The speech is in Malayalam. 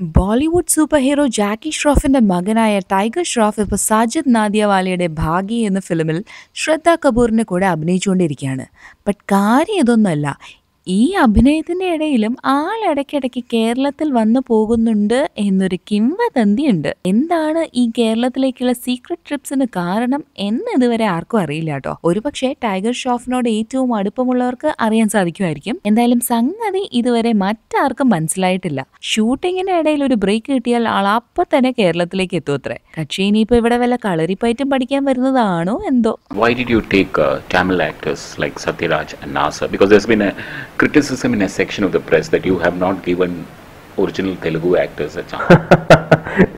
ബോളിവുഡ് സൂപ്പർ ഹീറോ ജാക്കി ഷ്രോഫിന്റെ മകനായ ടൈഗർ ഷ്രോഫ് ഇപ്പോൾ സാജിദ് നാദിയവാലയുടെ ഭാഗി എന്ന ഫിലിമിൽ ശ്രദ്ധ കപൂറിന്റെ കൂടെ അഭിനയിച്ചുകൊണ്ടിരിക്കുകയാണ് ബട്ട് കാര്യം ഇതൊന്നുമല്ല ഈ അഭിനയത്തിന്റെ ഇടയിലും ആൾ ഇടയ്ക്കിടയ്ക്ക് കേരളത്തിൽ വന്നു പോകുന്നുണ്ട് എന്നൊരു കിംവദന്തിയുണ്ട് എന്താണ് ഈ കേരളത്തിലേക്കുള്ള സീക്രട്ട് ട്രിപ്സിന് കാരണം എന്ന് ഇതുവരെ ആർക്കും അറിയില്ല കേട്ടോ ഒരുപക്ഷെ ടൈഗർ ഷ്രോഫിനോട് ഏറ്റവും അടുപ്പമുള്ളവർക്ക് അറിയാൻ സാധിക്കുമായിരിക്കും എന്തായാലും സംഗതി ഇതുവരെ മറ്റാർക്കും മനസ്സിലായിട്ടില്ല ഷൂട്ടിങ്ങിന്റെ ഇടയിൽ ഒരു ബ്രേക്ക് കിട്ടിയാൽ ആൾ അപ്പൊ തന്നെ കേരളത്തിലേക്ക് എത്തും അത്രേ കക്ഷി ഇനിയിപ്പോ ഇവിടെ വല്ല കളരിപ്പയറ്റും പഠിക്കാൻ വരുന്നതാണോ എന്തോ Why did you take uh, Tamil actors like Satyaraj and Nasser? Because there's been a criticism in a section of the press that you have not given original Telugu actors a chance.